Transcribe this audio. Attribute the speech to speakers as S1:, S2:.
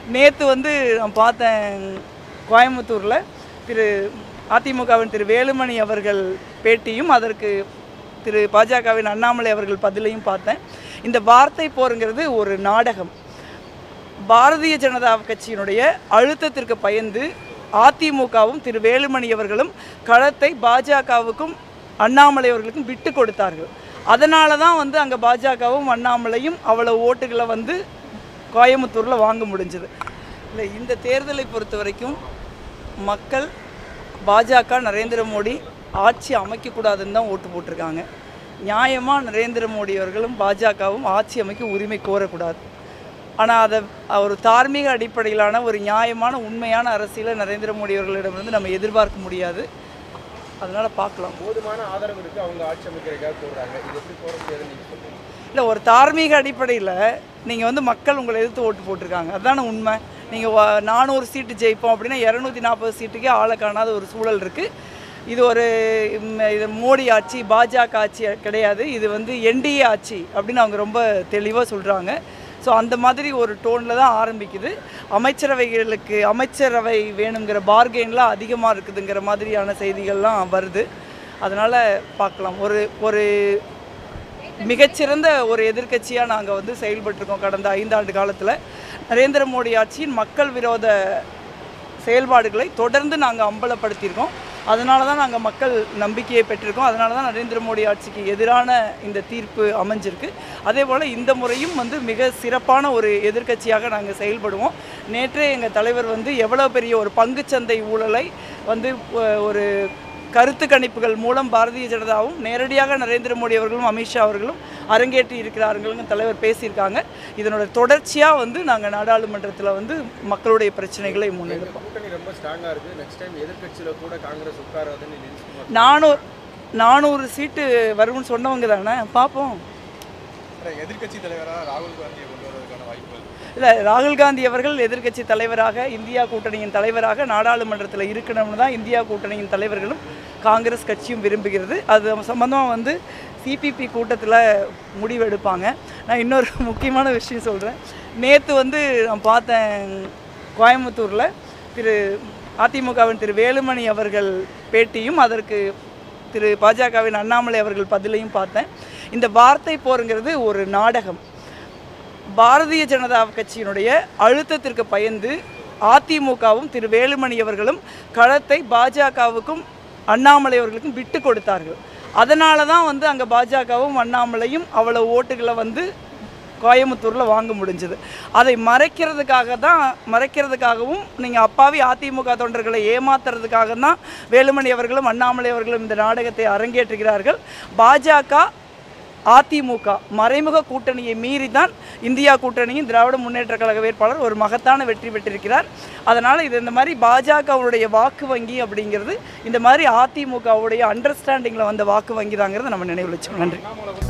S1: நேற்று வந்து நான் பார்த்தேன் கோயம்புத்தூரில் திரு அதிமுகவின் திரு வேலுமணி அவர்கள் பேட்டியும் அதற்கு திரு பாஜகவின் அண்ணாமலை அவர்கள் பதிலையும் பார்த்தேன் இந்த வார்த்தை போருங்கிறது ஒரு நாடகம் பாரதிய ஜனதா கட்சியினுடைய அழுத்தத்திற்கு பயந்து அதிமுகவும் திரு வேலுமணி அவர்களும் களத்தை பாஜகவுக்கும் அண்ணாமலை அவர்களுக்கும் விட்டு கொடுத்தார்கள் அதனால தான் வந்து அங்கே பாஜகவும் அண்ணாமலையும் அவ்வளவு ஓட்டுகளை வந்து கோயம்புத்தூரில் வாங்க முடிஞ்சது இல்லை இந்த தேர்தலை பொறுத்த வரைக்கும் மக்கள் பாஜக நரேந்திர மோடி ஆட்சி அமைக்கக்கூடாதுன்னு தான் ஓட்டு போட்டிருக்காங்க நியாயமாக நரேந்திர மோடி அவர்களும் பாஜகவும் ஆட்சி அமைக்க உரிமை கோரக்கூடாது ஆனால் அதை ஒரு தார்மீக அடிப்படையிலான ஒரு நியாயமான உண்மையான அரசியலை நரேந்திர மோடி அவர்களிடமிருந்து நம்ம எதிர்பார்க்க முடியாது அதனால் பார்க்கலாம்
S2: போதுமான ஆதரவு இருக்கு அவங்க ஆட்சி அமைக்கிறதுக்காக போடுறாங்க இது எப்படி போட முடியாதுன்னு நீங்க சொல்றீங்க
S1: இல்லை ஒரு தார்மீக அடிப்படையில் நீங்கள் வந்து மக்கள் உங்களை எதிர்த்து ஓட்டு போட்டிருக்காங்க அதுதானே உண்மை நீங்கள் நானூறு சீட்டு ஜெயிப்போம் அப்படின்னா இரநூத்தி நாற்பது சீட்டுக்கே ஆளை காணாத ஒரு சூழல் இருக்குது இது ஒரு ம், இது மோடி ஆட்சி பாஜக ஆட்சி கிடையாது இது வந்து என்டிஏ ஆட்சி அப்படின்னு அவங்க ரொம்ப தெளிவாக சொல்கிறாங்க ஸோ அந்த மாதிரி ஒரு டோனில் தான் ஆரம்பிக்குது அமைச்சரவைகளுக்கு அமைச்சரவை வேணுங்கிற பார்கெயின்லாம் அதிகமாக இருக்குதுங்கிற மாதிரியான செய்திகள்லாம் வருது அதனால் பார்க்கலாம் ஒரு ஒரு மிகச்சிறந்த ஒரு எதிர்க்கட்சியாக நாங்கள் வந்து செயல்பட்டிருக்கோம் கடந்த ஐந்தாண்டு காலத்தில் நரேந்திர மோடி ஆட்சியின் மக்கள் விரோத செயல்பாடுகளை தொடர்ந்து நாங்கள் அம்பலப்படுத்தியிருக்கோம் அதனால தான் நாங்கள் மக்கள் நம்பிக்கையை பெற்றிருக்கோம் அதனால தான் நரேந்திர மோடி ஆட்சிக்கு எதிரான இந்த தீர்ப்பு அமைஞ்சிருக்கு அதே போல் இந்த முறையும் வந்து மிக சிறப்பான ஒரு எதிர்க்கட்சியாக நாங்கள் செயல்படுவோம் நேற்றே எங்கள் தலைவர் வந்து எவ்வளோ பெரிய ஒரு பங்குச்சந்தை ஊழலை வந்து அஹ், ஒரு கருத்து கணிப்புகள் மூலம் பாரதிய ஜனதாவும் நேரடியாக நரேந்திர மோடி அவர்களும் அமித்ஷா அவர்களும் அரங்கேற்றி இருக்கிறார்கள்னு தலைவர் பேசியிருக்காங்க இதனோட தொடர்ச்சியாக வந்து நாங்கள் நாடாளுமன்றத்தில் வந்து மக்களுடைய பிரச்சனைகளை
S2: எங்க
S1: முன்னெடுப்போம்
S2: கூட்டணி ரொம்ப ஸ்ட்ராங்கா இருக்கு நெக்ஸ்ட் டைம் எதிர்க்கட்சியில கூட காங்கிரஸ் உட்காராதுன்னு நினைச்சுக்கோங்க
S1: நானூறு நானூறு சீட்டு வரும்னு சொன்னவங்க தானே பார்ப்போம்
S2: எதிர்க்கட்சி தலைவராக ராகுல் காந்தியை கொண்டு வரதுக்கான வாய்ப்புகள்
S1: இல்லை ராகுல் காந்தி அவர்கள் எதிர்க்கட்சி தலைவராக இந்தியா கூட்டணியின் தலைவராக நாடாளுமன்றத்தில் இருக்கணும்னு தான் இந்தியா கூட்டணியின் தலைவர்களும் காங்கிரஸ் கட்சியும் விரும்புகிறது அது சம்பந்தமாக வந்து சிபிபி கூட்டத்தில் முடிவெடுப்பாங்க நான் இன்னொரு முக்கியமான விஷயம் சொல்கிறேன் நேற்று வந்து நான் பார்த்தேன் கோயம்புத்தூரில் திரு அதிமுகவின் திரு வேலுமணி அவர்கள் பேட்டியும் அதற்கு திரு பாஜகவின் அண்ணாமலை அவர்கள் பதிலையும் பார்த்தேன் இந்த வார்த்தை போருங்கிறது ஒரு நாடகம் பாரதிய ஜனதா கட்சியினுடைய அழுத்தத்திற்கு பயந்து அதிமுகவும் திரு வேலுமணி அவர்களும் களத்தை பாஜகவுக்கும் அண்ணாமலை அவர்களுக்கும் விட்டு கொடுத்தார்கள் அதனால தான் வந்து அங்கே பாஜகவும் அண்ணாமலையும் அவ்வளவு ஓட்டுகளை வந்து கோயம்புத்தூரில் வாங்க முடிஞ்சது அதை மறைக்கிறதுக்காக தான் மறைக்கிறதுக்காகவும் நீங்கள் அப்பாவி அதிமுக தொண்டர்களை ஏமாத்துறதுக்காக தான் வேலுமணி அவர்களும் அண்ணாமலை அவர்களும் இந்த நாடகத்தை அரங்கேற்றுகிறார்கள் பாஜக அதிமுக மறைமுக கூட்டணியை மீறி தான் இந்தியா கூட்டணியின் திராவிட முன்னேற்ற கழக வேட்பாளர் ஒரு மகத்தான வெற்றி பெற்றிருக்கிறார் அதனால் இது இந்த மாதிரி பாஜகவுடைய வாக்கு வங்கி அப்படிங்கிறது இந்த மாதிரி அதிமுகவுடைய அண்டர்ஸ்டாண்டிங்கில் வந்த வாக்கு வங்கி தாங்கிறத நம்ம நினைவில் வச்சோம் நன்றி